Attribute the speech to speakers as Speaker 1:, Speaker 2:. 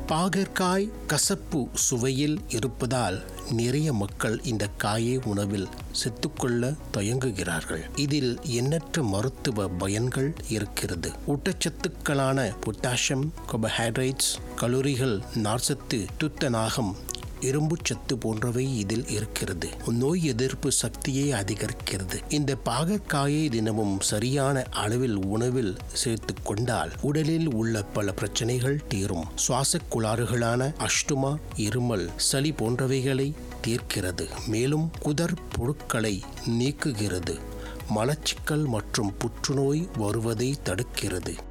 Speaker 1: பாகற்காய் கசப்பு சுவையில் இருப்பதால் நிறைய மக்கள் இந்த காயை உணவில் செத்துக்கொள்ள தயங்குகிறார்கள் இதில் எண்ணற்ற மருத்துவ பயன்கள் இருக்கிறது ஊட்டச்சத்துக்களான பொட்டாசியம் கார்போஹைட்ரேட்ஸ் கலோரிகள் நார்ச்சத்து துத்தநாகம் இரும்புச்சத்து போன்றவை இதில் இருக்கிறது நோய் எதிர்ப்பு சக்தியை அதிகரிக்கிறது இந்த பாகற்காயை தினமும் சரியான அளவில் உணவில் சேர்த்து கொண்டால் உடலில் உள்ள பல பிரச்சனைகள் தீரும் சுவாச குளாறுகளான அஷ்டுமா இருமல் சளி போன்றவைகளை தீர்க்கிறது மேலும் குதர் புழுக்களை நீக்குகிறது மலச்சிக்கல் மற்றும் புற்றுநோய் வருவதை தடுக்கிறது